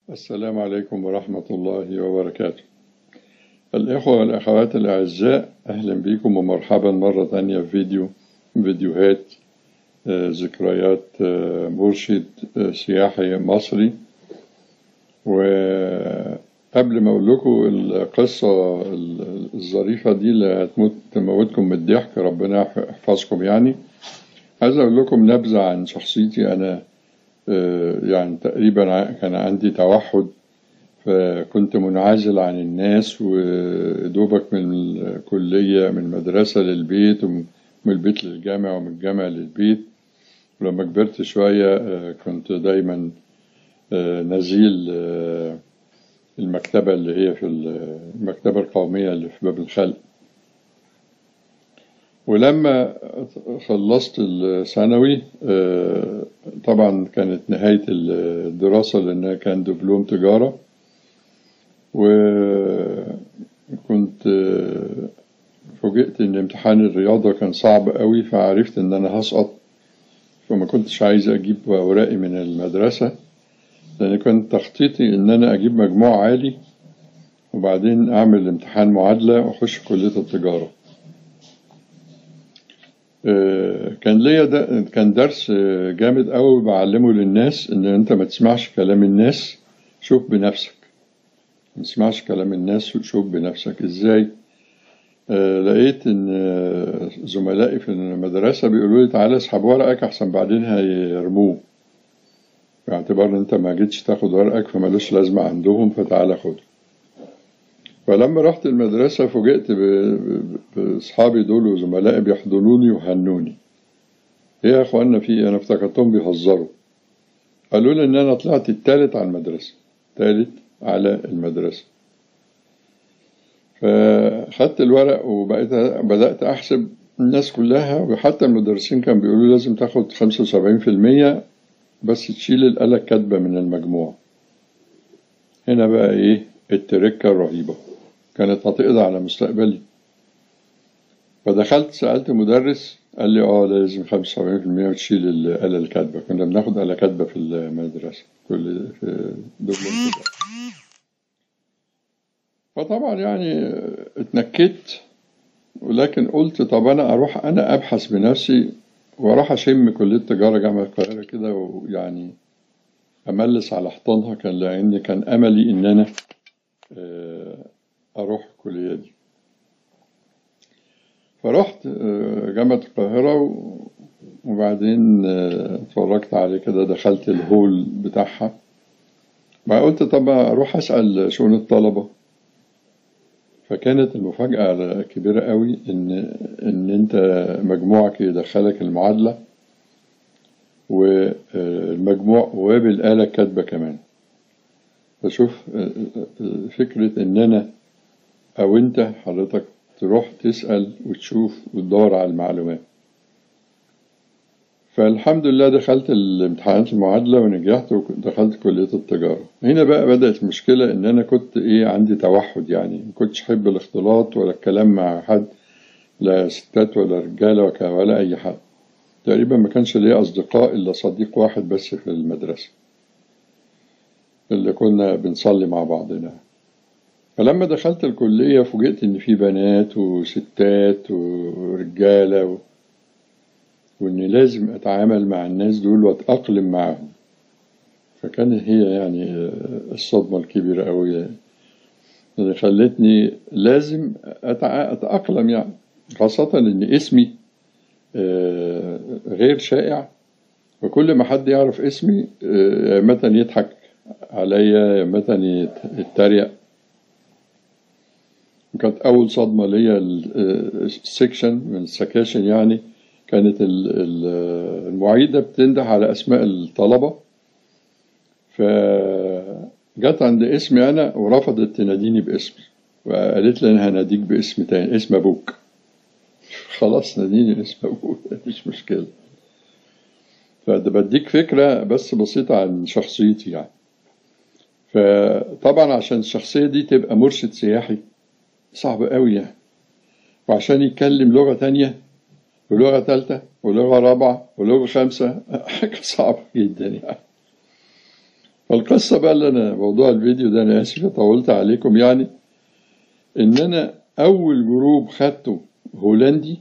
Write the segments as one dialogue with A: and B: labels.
A: السلام عليكم ورحمة الله وبركاته الإخوة والأخوات الأعزاء أهلا بكم ومرحبا مرة تانية في فيديو فيديوهات آه، ذكريات آه، مرشد آه، سياحي مصري وقبل ما أقول لكم القصة الظريفة دي اللي هتموت تموتكم من الضحك ربنا يحفظكم يعني عايز أقول لكم نبذة عن شخصيتي أنا يعني تقريبا كان عندي توحد فكنت منعزل عن الناس ودوبك من الكلية من المدرسة للبيت ومن البيت للجامعة ومن الجامعة للبيت ولما كبرت شوية كنت دايما نزيل المكتبة اللي هي في المكتبة القومية اللي في باب الخلق ولما خلصت الثانوي طبعا كانت نهاية الدراسة لأنها كان دبلوم تجارة وكنت فوجئت إن امتحان الرياضة كان صعب قوي فعرفت إن أنا هسقط فما كنتش عايز أجيب أوراقي من المدرسة لأن كان تخطيطي إن أنا أجيب مجموع عالي وبعدين أعمل امتحان معادلة وأخش كلية التجارة كان ليا ده كان درس جامد قوي بعلمه للناس ان انت ما تسمعش كلام الناس شوف بنفسك ما تسمعش كلام الناس وشوف بنفسك ازاي آه لقيت ان زملائي في المدرسة بيقولوا لي تعالى اسحب ورقك احسن بعدين هيرموه باعتبار ان انت ما جيتش تاخد ورقك فمالوش لازمة عندهم فتعالى خده فلما رحت المدرسة فوجئت بأصحابي دول وزملائي بيحضنوني وهنوني إيه يا إخوانا في أنا افتكرتهم بيهزروا قالوا لي إن أنا طلعت التالت على المدرسة تالت على المدرسة فخدت الورق وبقيت بدأت أحسب الناس كلها وحتى المدرسين كانوا بيقولوا لازم تاخد خمسة وسبعين في المية بس تشيل الآلة الكاتبة من المجموع هنا بقى إيه التركة الرهيبة كانت هتقضي على مستقبلي فدخلت سألت مدرس قال لي اه لازم 75% وتشيل الآلة الكاتبة كنا بناخد آلة كاتبة في المدرسة كل في دبلوم كده فطبعا يعني اتنكدت ولكن قلت طب انا اروح انا ابحث بنفسي واروح اشم كلية تجارة جامعة القاهرة كده ويعني املس على حيطانها كان لان كان املي ان انا أروح الكلية دي فرحت جامعة القاهرة وبعدين اتفرجت عليه كده دخلت الهول بتاعها بعد قلت طب أروح أسأل شؤون الطلبة فكانت المفاجأة كبيرة قوي إن إن أنت مجموعك يدخلك المعادلة والمجموع وبالآلة الكاتبة كمان فشوف فكرة إن أنا أو أنت حضرتك تروح تسأل وتشوف وتدور على المعلومات فالحمد لله دخلت الامتحانات المعادلة ونجحت ودخلت كلية التجارة هنا بقى بدأت المشكلة إن أنا كنت إيه عندي توحد يعني ما كنتش أحب الاختلاط ولا الكلام مع حد لا ستات ولا رجالة ولا أي حد تقريبا ما كانش ليا أصدقاء إلا صديق واحد بس في المدرسة اللي كنا بنصلي مع بعضنا فلما دخلت الكلية فوجئت إن في بنات وستات ورجالة و... وإني لازم أتعامل مع الناس دول وأتأقلم معهم فكانت هي يعني الصدمة الكبيرة أوي اللي خلتني لازم أتأقلم يعني خاصة إن اسمي غير شائع وكل ما حد يعرف اسمي مثلا يضحك عليا مثلا يتريق كانت أول صدمة ليا السكشن من السكاشن يعني كانت المعيدة بتنده على أسماء الطلبة فجت عند اسمي أنا ورفضت تناديني باسمي وقالت لي أنا هناديك باسم تاني اسم أبوك خلاص ناديني اسم أبوك مفيش مشكلة فده بديك فكرة بس بسيطة عن شخصيتي يعني فطبعا عشان الشخصية دي تبقى مرشد سياحي صعب قوي يعني وعشان يتكلم لغة تانية ولغة ثالثة ولغة رابعة ولغة خامسة حاجة صعبة جدا يعني فالقصة بقى اللي أنا موضوع الفيديو ده أنا آسف طولت عليكم يعني إن أنا أول جروب خدته هولندي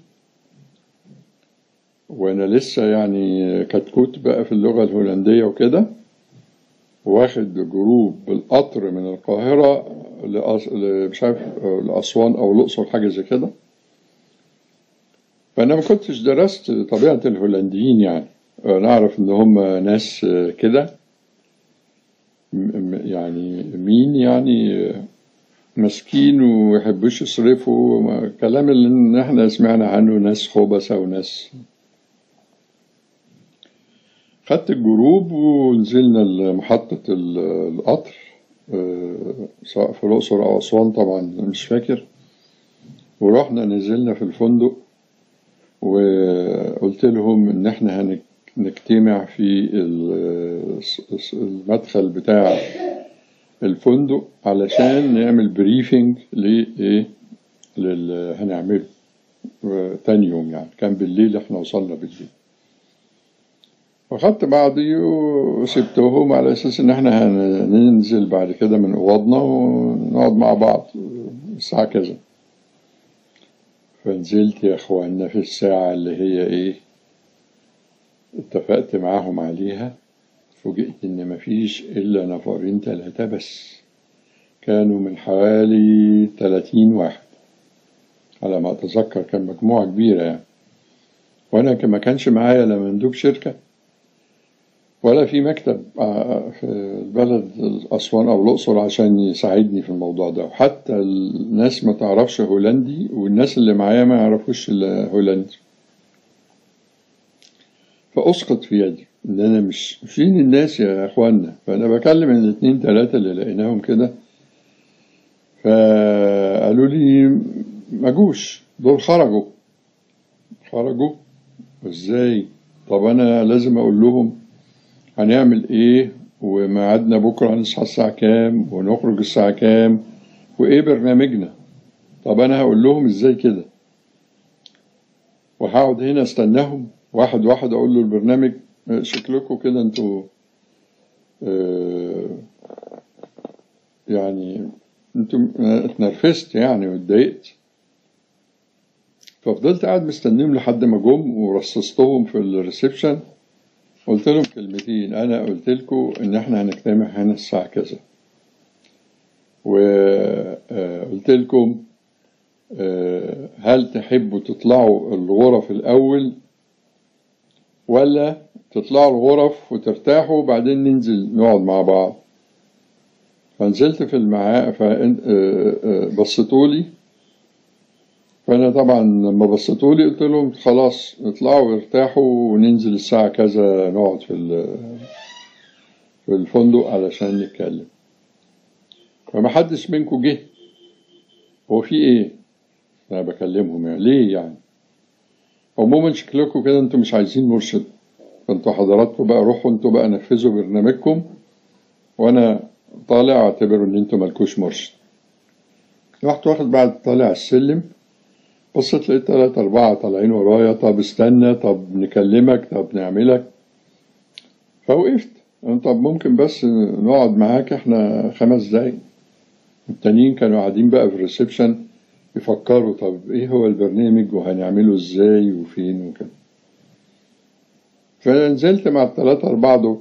A: وأنا لسه يعني كتكوت بقى في اللغة الهولندية وكده واخد جروب بالقطر من القاهرة لأس... مش عارف لأسوان أو الأقصر حاجة زي كده فأنا ما كنتش درست طبيعة الهولنديين يعني أنا أعرف إن هم ناس كده يعني مين يعني مسكين ويحبوش يصرفوا كلام اللي احنا سمعنا عنه ناس خبثة وناس خدت الجروب ونزلنا محطة القطر سواء في الأقصر أو أسوان طبعا مش فاكر ورحنا نزلنا في الفندق وقلت لهم إن إحنا هنجتمع في المدخل بتاع الفندق علشان نعمل بريفنج لإيه للي هنعمله تاني يوم يعني كان بالليل احنا وصلنا بالليل فخدت بعضي وسبتهم على أساس إن إحنا هننزل بعد كده من أوضنا ونقعد مع بعض الساعة كذا فنزلت يا إخوانا في الساعة اللي هي إيه اتفقت معاهم عليها فوجئت إن مفيش إلا نفرين تلاتة بس كانوا من حوالي تلاتين واحد على ما أتذكر كان مجموعة كبيرة يعني وأنا ما كانش معايا لا مندوب شركة ولا في مكتب في البلد أسوان أو الأقصر عشان يساعدني في الموضوع ده وحتى الناس ما تعرفش هولندي والناس اللي معايا ما يعرفوش هولندي فأسقط في يدي إن أنا مش فين الناس يا إخوانا فأنا بكلم الاثنين ثلاثة اللي لقيناهم كده فقالوا لي ما جوش دول خرجوا خرجوا ازاي طب أنا لازم أقول لهم هنعمل ايه وميعادنا بكره هنصحى الساعه كام ونخرج الساعه كام وايه برنامجنا طب انا هقول لهم ازاي كده وهقعد هنا استناهم واحد واحد اقول له البرنامج شكلكم كده انتوا آه يعني انتوا اتنرفزت يعني واتضايقت ففضلت قاعد مستنيهم لحد ما جم ورصصتهم في الريسبشن قلت لهم كلمتين أنا قلت لكم إن إحنا هنجتمع هنا الساعة كذا وقلت لكم هل تحبوا تطلعوا الغرف الأول ولا تطلعوا الغرف وترتاحوا وبعدين ننزل نقعد مع بعض فنزلت في المعا بصيتوا لي فأنا طبعا لما بصيتوا لي قلت لهم خلاص اطلعوا وارتاحوا وننزل الساعة كذا نقعد في في الفندق علشان نتكلم فما حدش منكم جه هو في ايه؟ أنا بكلمهم يعني ليه يعني؟ عموما شكلكم كده انتوا مش عايزين مرشد فانتوا حضراتكم بقى روحوا انتوا بقى نفذوا برنامجكم وانا طالع اعتبروا ان انتوا مالكوش مرشد رحت واخد بعد طالع السلم بصيت لقيت تلاتة أربعة طالعين ورايا طب استنى طب نكلمك طب نعملك فوقفت طب ممكن بس نقعد معاك احنا خمس دقايق التانيين كانوا قاعدين بقى في الريسبشن يفكروا طب ايه هو البرنامج وهنعمله ازاي وفين وكده فنزلت مع التلاتة أربعة دول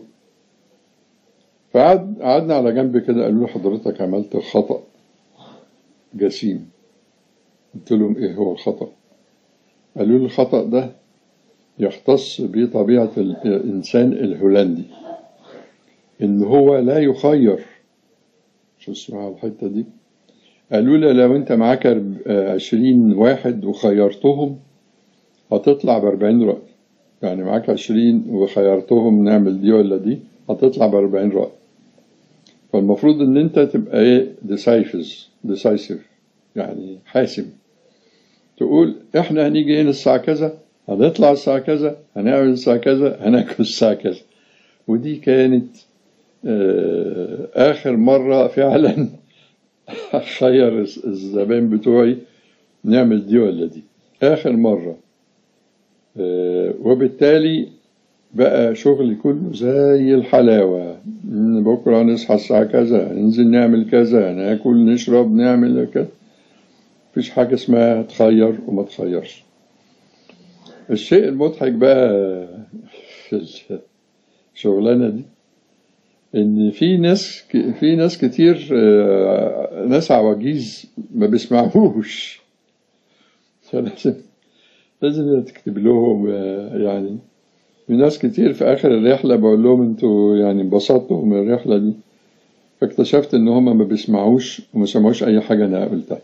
A: فقعد قعدنا على جنب كده قالوا له حضرتك عملت خطأ جسيم قلت لهم ايه هو الخطأ قالوا لي الخطأ ده يختص بطبيعة الإنسان الهولندي إن هو لا يخير شو اسمها الحتة دي قالوا لي لو أنت معاك عشرين واحد وخيرتهم هتطلع بأربعين رأي يعني معاك عشرين وخيرتهم نعمل دي ولا دي هتطلع بأربعين رأي فالمفروض إن أنت تبقى إيه ديسايفز ديسايسيف يعني حاسم تقول احنا هنيجي هنا الساعة كذا هنطلع الساعة كذا هنعمل الساعة كذا هناكل الساعة كذا ودي كانت آخر مرة فعلا أخير الزبائن بتوعي نعمل دي ولا دي آخر مرة وبالتالي بقى شغلي كله زي الحلاوة بكرة نصحى الساعة كذا ننزل نعمل كذا ناكل نشرب نعمل كذا مفيش حاجة اسمها تخير وما تخيرش الشيء المضحك بقى في الشغلانة دي إن في ناس في ناس كتير آه، ناس عواجيز ما بيسمعوش فلازم لازم تكتب لهم آه، يعني في ناس كتير في آخر الرحلة بقول لهم انتوا يعني انبسطتوا من الرحلة دي فاكتشفت إن هما ما بيسمعوش وما سمعوش أي حاجة أنا قلتها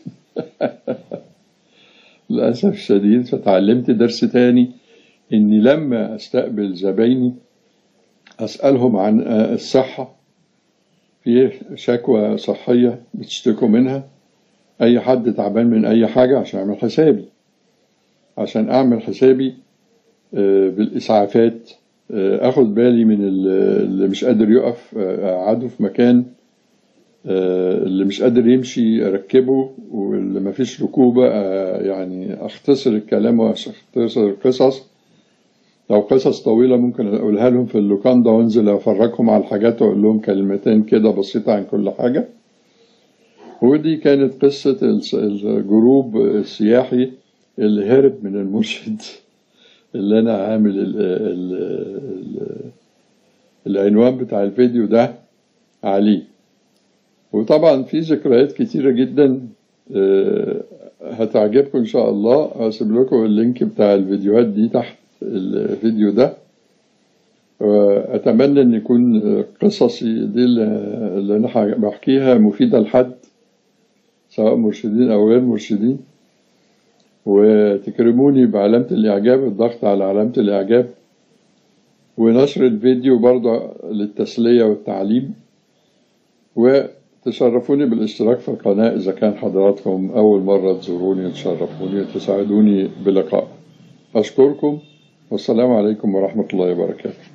A: للأسف الشديد فتعلمت درس تاني إني لما أستقبل زبايني أسألهم عن الصحة في شكوى صحية بتشتكوا منها أي حد تعبان من أي حاجة عشان أعمل حسابي عشان أعمل حسابي بالإسعافات أخد بالي من اللي مش قادر يقف أقعده في مكان اللي مش قادر يمشي أركبه واللي مفيش ركوبة يعني أختصر الكلام وأختصر القصص لو قصص طويلة ممكن أقولها لهم في اللوكاندا وأنزل أفرجهم على الحاجات وأقول لهم كلمتين كده بسيطة عن كل حاجة ودي كانت قصة الجروب السياحي اللي هرب من المرشد اللي أنا عامل ال ال ال العنوان بتاع الفيديو ده عليه وطبعا في ذكريات كتيرة جدا هتعجبكم إن شاء الله هسيب لكم اللينك بتاع الفيديوهات دي تحت الفيديو ده وأتمنى أن يكون قصصي دي اللي أنا بحكيها مفيدة لحد سواء مرشدين أو غير مرشدين وتكرموني بعلامة الإعجاب الضغط على علامة الإعجاب ونشر الفيديو برضه للتسلية والتعليم وتشرفوني بالاشتراك في القناة إذا كان حضراتكم أول مرة تزوروني وتشرفوني وتساعدوني بلقاء أشكركم والسلام عليكم ورحمة الله وبركاته